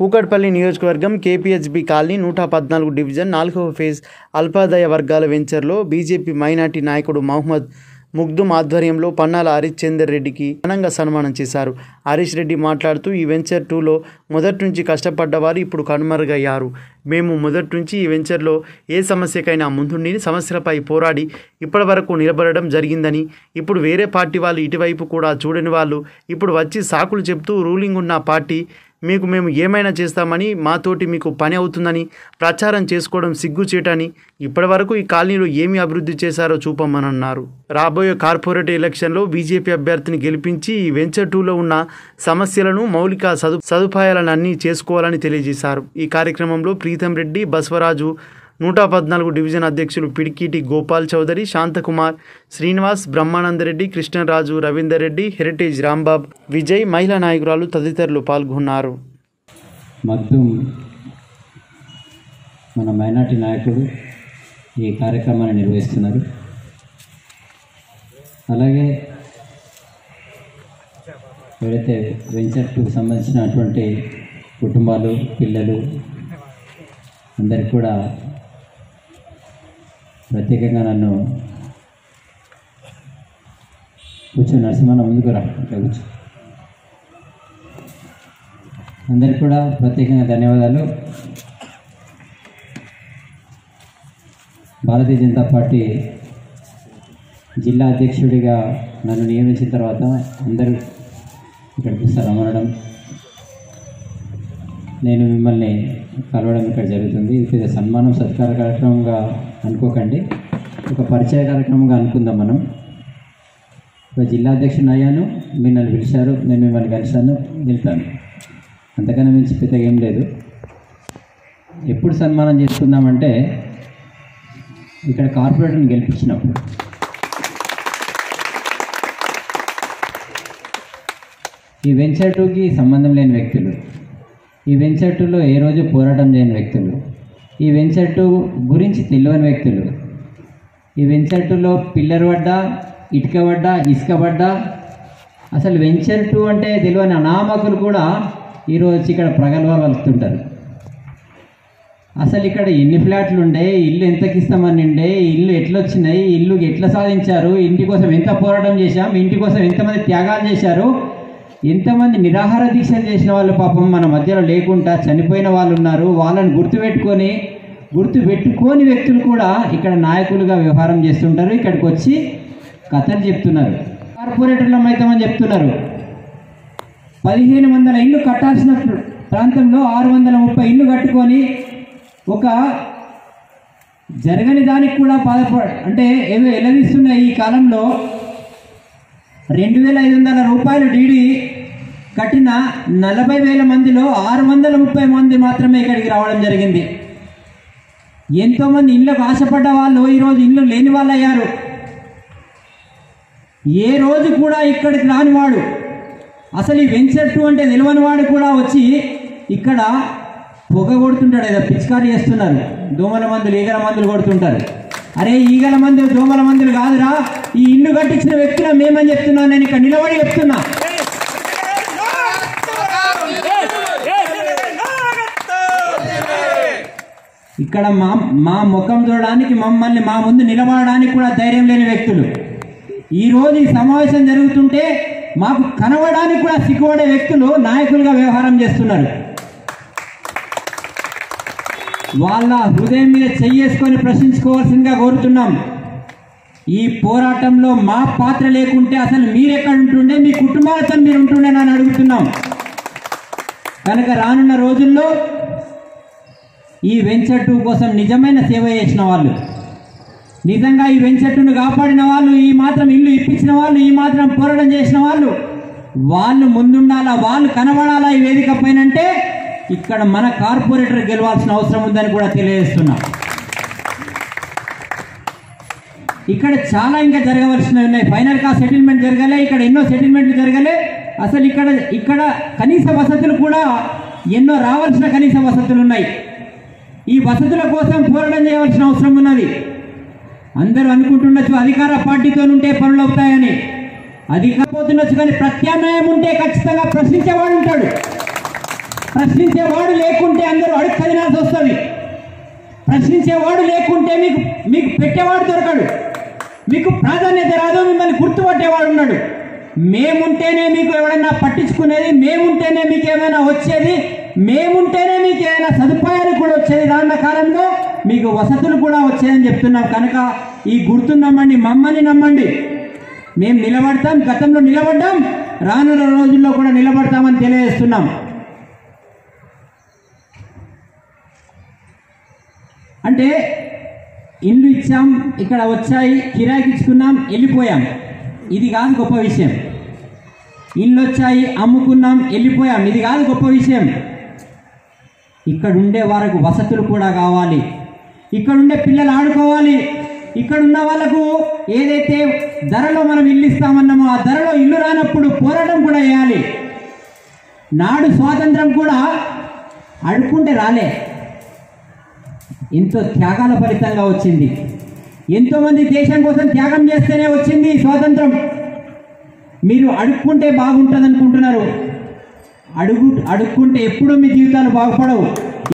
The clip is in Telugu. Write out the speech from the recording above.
కూకట్పల్లి నియోజకవర్గం కేపీహెచ్బి కాలనీ నూట పద్నాలుగు డివిజన్ నాలుగవ ఫేజ్ అల్పాదాయ వర్గాల వెంచర్లో బీజేపీ మైనార్టీ నాయకుడు మహమ్మద్ ముగ్దుమ్ ఆధ్వర్యంలో పన్నాల హరీష్ చందర్ రెడ్డికి ఘనంగా సన్మానం చేశారు హరీష్ రెడ్డి మాట్లాడుతూ ఈ వెంచర్ టూలో మొదటి నుంచి కష్టపడ్డవారు ఇప్పుడు కనుమరుగయ్యారు మేము మొదటి నుంచి ఈ వెంచర్లో ఏ సమస్యకైనా ముందుండి సమస్యలపై పోరాడి ఇప్పటి వరకు నిలబడడం జరిగిందని ఇప్పుడు వేరే పార్టీ వాళ్ళు ఇటువైపు కూడా చూడని వాళ్ళు ఇప్పుడు వచ్చి సాకులు చెప్తూ రూలింగ్ ఉన్న పార్టీ మీకు మేము ఏమైనా చేస్తామని మాతోటి మీకు పని అవుతుందని ప్రచారం చేసుకోవడం సిగ్గుచేటని ఇప్పటివరకు ఈ కాలనీలో ఏమి అభివృద్ధి చేశారో చూపమని అన్నారు రాబోయే కార్పొరేట్ ఎలక్షన్లో బీజేపీ అభ్యర్థిని గెలిపించి ఈ వెంచర్ టూలో ఉన్న సమస్యలను మౌలిక సదు సదుపాయాలను అన్నీ చేసుకోవాలని తెలియజేశారు ఈ కార్యక్రమంలో ప్రీతం రెడ్డి బసవరాజు నూట పద్నాలుగు డివిజన్ అధ్యక్షులు పిడికిటి గోపాల్ చౌదరి శాంతకుమార్ శ్రీనివాస్ బ్రహ్మానందరెడ్డి కృష్ణరాజు రవీందర్ రెడ్డి హెరిటేజ్ రాంబాబ్ విజయ్ మహిళా నాయకురాలు తదితరులు పాల్గొన్నారు మగ్దుం మన మైనార్టీ నాయకుడు ఈ కార్యక్రమాన్ని నిర్వహిస్తున్నారు అలాగే ఎవరైతే వెంచర్ టూకి సంబంధించినటువంటి కుటుంబాలు పిల్లలు అందరికి కూడా ప్రత్యేకంగా నన్ను కూర్చో నరసింహన్న ముందుకు రా ఇట్లా కూర్చో అందరికి కూడా ప్రత్యేకంగా ధన్యవాదాలు భారతీయ జనతా పార్టీ జిల్లా అధ్యక్షుడిగా నన్ను నియమించిన తర్వాత అందరూ ఇక్కడికి వస్తారు రమ్మనడం నేను మిమ్మల్ని కలవడం ఇక్కడ జరుగుతుంది ఇది సన్మానం సత్కార కార్యక్రమంగా అనుకోకండి ఒక పరిచయ కార్యక్రమంగా అనుకుందాం మనం ఒక జిల్లా అధ్యక్షుని అయ్యాను మీరు నన్ను పిలిచారు నేను మిమ్మల్ని కలిశాను వెళ్తాను అంతకన్నా మించి పెద్దగా ఏం లేదు ఎప్పుడు సన్మానం చేసుకుందామంటే ఇక్కడ కార్పొరేటర్ని గెలిపించినప్పుడు ఈ వెంచర్ టూకి సంబంధం లేని వ్యక్తులు ఈ వెంచర్ టూలో ఏ రోజు పోరాటం చేయని వ్యక్తులు ఈ వెంచర్ టూ గురించి తెలియని వ్యక్తులు ఈ వెంచర్ టూలో పిల్లర్ పడ్డా ఇటుక పడ్డా ఇసుక పడ్డా అసలు వెంచర్ టూ అంటే తెలియని అనామకులు కూడా ఈరోజు వచ్చి ఇక్కడ ప్రగల్భాలు వలుస్తుంటారు అసలు ఇక్కడ ఎన్ని ఫ్లాట్లు ఉండే ఇల్లు ఎంతకి ఇస్తామని ఉండే ఇల్లు ఎట్లా వచ్చినాయి ఇల్లు ఎట్లా సాధించారు ఇంటి కోసం ఎంత పోరాటం చేశాం ఇంటి కోసం ఎంతమంది త్యాగాలు చేశారు ఎంతమంది నిరాహార దీక్షలు చేసిన వాళ్ళు పాపం మన మధ్యలో లేకుండా చనిపోయిన వాళ్ళు ఉన్నారు వాళ్ళని గుర్తుపెట్టుకొని గుర్తు పెట్టుకోని వ్యక్తులు కూడా ఇక్కడ నాయకులుగా వ్యవహారం చేస్తుంటారు ఇక్కడికి వచ్చి కథలు చెప్తున్నారు కార్పొరేటర్లం అవుతామని చెప్తున్నారు పదిహేను వందల ఇల్లు కట్టాల్సిన ప్ర- ప్రాంతంలో ఆరు వందల ముప్పై ఇల్లు కట్టుకొని ఒక జరగని దానికి కూడా బాధపడ అంటే ఏదో ఎలదీస్తున్న ఈ కాలంలో రెండు వేల ఐదు వందల రూపాయలు డీడీ కట్టిన నలభై వేల మందిలో ఆరు వందల ముప్పై మంది మాత్రమే ఇక్కడికి రావడం జరిగింది ఎంతోమంది ఇళ్ళకు ఆశపడ్డ వాళ్ళు ఈరోజు ఇల్లు లేని వాళ్ళు అయ్యారు ఏ రోజు కూడా ఇక్కడికి రానివాడు అసలు ఈ వెంచర్ టూ అంటే తెలియని వాడు కూడా వచ్చి ఇక్కడ పొగ కొడుతుంటాడు ఏదో పిచికారి చేస్తున్నారు దోమల మందులు ఈగల మందులు కొడుతుంటారు అరే ఈగల మందులు దోమల మందులు కాదురా ఈ ఇల్లు కట్టించిన వ్యక్తుల మేమని చెప్తున్నా నేను ఇక్కడ నిలబడి చెప్తున్నా ఇక్కడ మా మా ముఖం చూడడానికి మమ్మల్ని మా ముందు నిలబడడానికి కూడా ధైర్యం లేని వ్యక్తులు ఈ రోజు ఈ సమావేశం జరుగుతుంటే మాకు కనబడడానికి కూడా సిగ్గుపడే వ్యక్తులు నాయకులుగా వ్యవహారం చేస్తున్నారు వాళ్ళ హృదయం మీద చెయ్యేసుకొని ప్రశ్నించుకోవాల్సిందిగా కోరుతున్నాం ఈ పోరాటంలో మా పాత్ర లేకుంటే అసలు మీరెక్కడ ఉంటుండే మీ కుటుంబాలతో మీరు ఉంటుండేనని అడుగుతున్నాం కనుక రానున్న రోజుల్లో ఈ వెంచర్ టూ కోసం నిజమైన సేవ చేసిన వాళ్ళు నిజంగా ఈ వెంచర్ టూను కాపాడిన వాళ్ళు ఈ మాత్రం ఇల్లు ఇప్పించిన వాళ్ళు ఈ మాత్రం పోరాటం చేసిన వాళ్ళు వాళ్ళు ముందుండాలా వాళ్ళు కనబడాలా ఈ వేదిక పైనంటే ఇక్కడ మన కార్పొరేటర్ గెలవాల్సిన అవసరం ఉందని కూడా తెలియజేస్తున్నా ఇక్కడ చాలా ఇంకా జరగవలసినవి ఉన్నాయి ఫైనల్ కా సెటిల్మెంట్ జరగలే ఇక్కడ ఎన్నో సెటిల్మెంట్లు జరగలే అసలు ఇక్కడ ఇక్కడ కనీస వసతులు కూడా ఎన్నో రావాల్సిన కనీస వసతులు ఉన్నాయి ఈ వసతుల కోసం పోరాటం చేయవలసిన అవసరం ఉన్నది అందరూ అనుకుంటుండొచ్చు అధికార పార్టీతో ఉంటే పనులు అవుతాయని అధికారం పోతుండొచ్చు కానీ ప్రత్యామ్నాయం ఉంటే ఖచ్చితంగా ప్రశ్నించేవాడు ఉంటాడు ప్రశ్నించేవాడు లేకుంటే అందరూ అడుగు తినాల్సి వస్తుంది ప్రశ్నించేవాడు లేకుంటే మీకు మీకు పెట్టేవాడు దొరకడు మీకు ప్రాధాన్యత రాదు మిమ్మల్ని గుర్తుపట్టేవాడు ఉన్నాడు మేముంటేనే మీకు ఎవరైనా పట్టించుకునేది మేముంటేనే మీకు ఏమైనా వచ్చేది మేముంటేనే మీకు ఏమైనా సదుపాయాలు కూడా వచ్చేది రానున్న కాలంలో మీకు వసతులు కూడా వచ్చేదని చెప్తున్నాం కనుక ఈ గుర్తు నమ్మండి మమ్మల్ని నమ్మండి మేము నిలబడతాం గతంలో నిలబడ్డాం రానున్న రోజుల్లో కూడా నిలబడతామని తెలియజేస్తున్నాం అంటే ఇల్లు ఇచ్చాం ఇక్కడ వచ్చాయి కిరాయికి ఇచ్చుకున్నాం వెళ్ళిపోయాం ఇది కాదు గొప్ప విషయం ఇల్లు వచ్చాయి అమ్ముకున్నాం వెళ్ళిపోయాం ఇది కాదు గొప్ప విషయం ఇక్కడ ఉండే వారికి వసతులు కూడా కావాలి ఇక్కడ ఉండే పిల్లలు ఆడుకోవాలి ఇక్కడ ఉన్న వాళ్ళకు ఏదైతే ధరలో మనం ఇల్లు ఇస్తామన్నామో ఆ ధరలో ఇల్లు రానప్పుడు పోరాటం కూడా చేయాలి నాడు స్వాతంత్రం కూడా అడుక్కుంటే రాలే ఎంతో త్యాగాల ఫలితంగా వచ్చింది ఎంతోమంది దేశం కోసం త్యాగం చేస్తేనే వచ్చింది ఈ స్వాతంత్రం మీరు అడుక్కుంటే బాగుంటుంది అనుకుంటున్నారు అడుగు అడుక్కుంటే ఎప్పుడూ మీ జీవితాలు బాగుపడవు